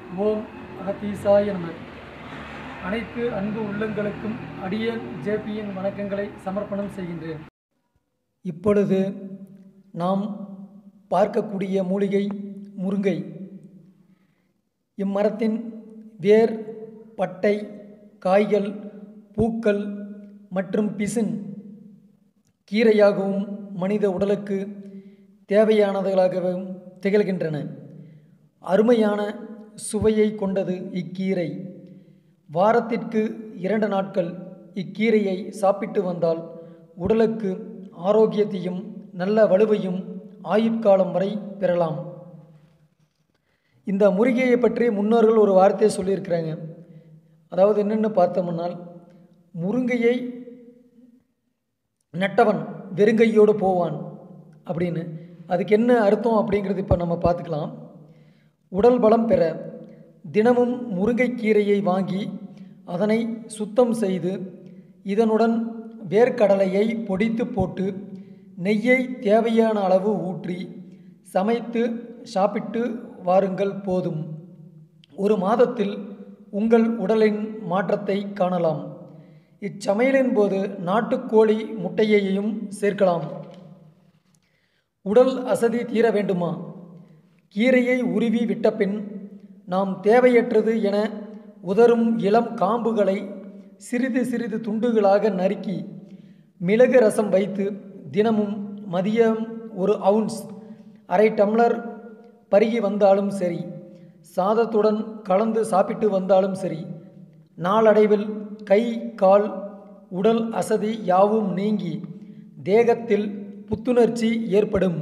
ஓம் அகத்தீசாய நம அனைத்து அன்பு உள்ளங்களுக்கும் அடியேன் ஜேபியின் வணக்கங்களை சமர்ப்பணம் செய்கின்றேன் இப்பொழுது நாம் பார்க்கக்கூடிய மூலிகை முருங்கை இம்மரத்தின் வேர் பட்டை காய்கள் பூக்கள் மற்றும் பிசின் கீரையாகவும் மனித உடலுக்கு தேவையானதுகளாகவும் திகழ்கின்றன அருமையான சுவையை கொண்டது இக்கீரை வாரத்திற்கு இரண்டு நாட்கள் இக்கீரையை சாப்பிட்டு வந்தால் உடலுக்கு ஆரோக்கியத்தையும் நல்ல வலுவையும் ஆயுட்காலம் வரை பெறலாம் இந்த முருகையை பற்றி முன்னோர்கள் ஒரு வார்த்தையை சொல்லியிருக்கிறாங்க அதாவது என்னென்னு பார்த்தோம்னால் முருங்கையை நட்டவன் வெறுங்கையோடு போவான் அப்படின்னு அதுக்கு என்ன அர்த்தம் அப்படிங்கிறது இப்போ நம்ம பார்த்துக்கலாம் உடல் பலம் பெற தினமும் முருங்கைக்கீரையை வாங்கி அதனை சுத்தம் செய்து இதனுடன் வேர்க்கடலையை பொடித்து போட்டு நெய்யை தேவையான அளவு ஊற்றி சமைத்து சாப்பிட்டு வாருங்கள் போதும் ஒரு மாதத்தில் உங்கள் உடலின் மாற்றத்தை காணலாம் இச்சமையலின் போது நாட்டுக்கோழி முட்டையையும் சேர்க்கலாம் உடல் அசதி தீர வேண்டுமா கீரையை உருவி விட்டபின் நாம் தேவையற்றது என உதரும் இளம் காம்புகளை சிறிது சிறிது துண்டுகளாக நறுக்கி மிளகு ரசம் வைத்து தினமும் மதியம் ஒரு அவுன்ஸ் அரை டம்ளர் பருகி வந்தாலும் சரி சாதத்துடன் கலந்து சாப்பிட்டு வந்தாலும் சரி நாளடைவில் கை கால் உடல் அசதி யாவும் நீங்கி தேகத்தில் புத்துணர்ச்சி ஏற்படும்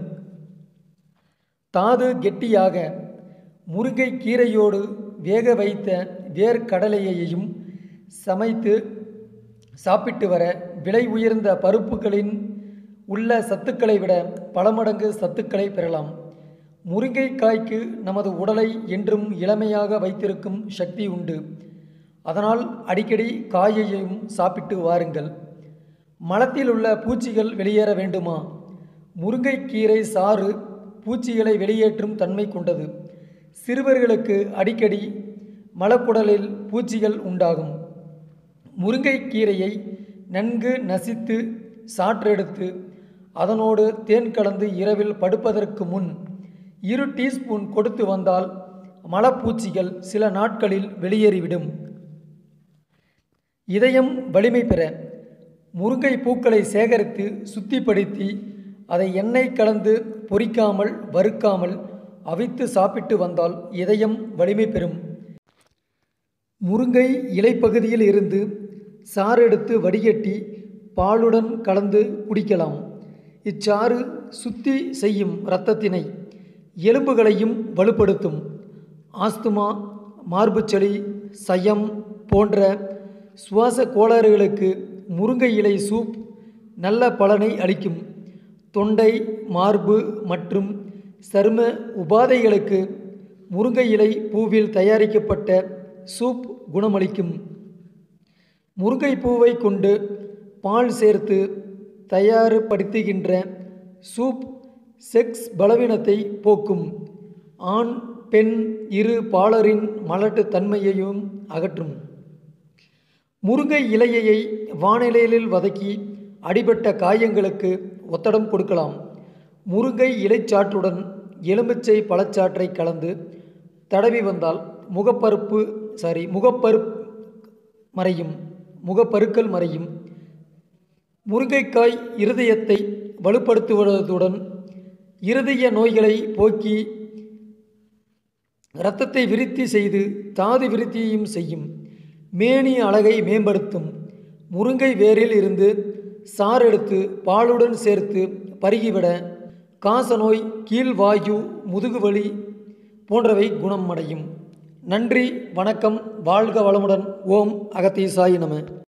தாது கெட்டியாக முருங்கை கீரையோடு வேக வைத்த வேர்க்கடலையையும் சமைத்து சாப்பிட்டு வர விலை உயர்ந்த பருப்புகளின் உள்ள சத்துக்களை விட பல மடங்கு சத்துக்களை பெறலாம் முருங்கைக்காய்க்கு நமது உடலை என்றும் இளமையாக வைத்திருக்கும் சக்தி உண்டு அதனால் அடிக்கடி காயையும் சாப்பிட்டு வாருங்கள் மலத்தில் உள்ள பூச்சிகள் வெளியேற வேண்டுமா முருங்கைக்கீரை சாறு பூச்சிகளை வெளியேற்றும் தன்மை கொண்டது சிறுவர்களுக்கு அடிக்கடி மலக்குடலில் பூச்சிகள் உண்டாகும் முருங்கைக்கீரையை நன்கு நசித்து சாற்றெடுத்து அதனோடு தேன் கலந்து இரவில் படுப்பதற்கு முன் இரு டீஸ்பூன் கொடுத்து வந்தால் மலப்பூச்சிகள் சில நாட்களில் வெளியேறிவிடும் இதயம் வலிமை பெற முருங்கை பூக்களை சேகரித்து சுத்திப்படுத்தி அதை எண்ணெய் கலந்து பொரிக்காமல் வறுக்காமல் அவித்து சாப்பிட்டு வந்தால் இதயம் வலிமை பெறும் முருங்கை இலைப்பகுதியில் இருந்து சாறு எடுத்து வடிகட்டி பாலுடன் கலந்து குடிக்கலாம் இச்சாறு சுத்தி செய்யும் இரத்தத்தினை எலும்புகளையும் வலுப்படுத்தும் ஆஸ்துமா மார்புச்சளி சயம் போன்ற சுவாச கோளாறுகளுக்கு முருங்கை இலை சூப் நல்ல பலனை அளிக்கும் தொண்டை மார்பு மற்றும் சரும உபாதைகளுக்கு முருங்கை இலை பூவில் தயாரிக்கப்பட்ட சூப் குணமளிக்கும் முருங்கை பூவை கொண்டு பால் சேர்த்து தயார்படுத்துகின்ற சூப் செக்ஸ் பலவீனத்தை போக்கும் ஆண் பெண் இரு பாலரின் மலட்டு தன்மையையும் அகற்றும் முருங்கை இலையை வானிலையில் வதக்கி அடிபட்ட காயங்களுக்கு ஒத்தடம் கொடுக்கலாம் முருங்கை இலைச்சாற்றுடன் எலுமிச்சை பழச்சாற்றை கலந்து தடவி வந்தால் முகப்பருப்பு சாரி முகப்பரு மறையும் முகப்பருக்கள் மறையும் முருங்கைக்காய் இருதயத்தை வலுப்படுத்துவதுடன் இருதய நோய்களை போக்கி இரத்தத்தை விருத்தி செய்து தாது விருத்தியையும் செய்யும் மேனி அழகை மேம்படுத்தும் முருங்கை வேரில் இருந்து சாறெடுத்து பாலுடன் சேர்த்து பருகிவிட காசநோய் கீழ்வாயு முதுகுவலி போன்றவை குணம் அடையும் நன்றி வணக்கம் வாழ்க வளமுடன் ஓம் அகத்தீசாய் நம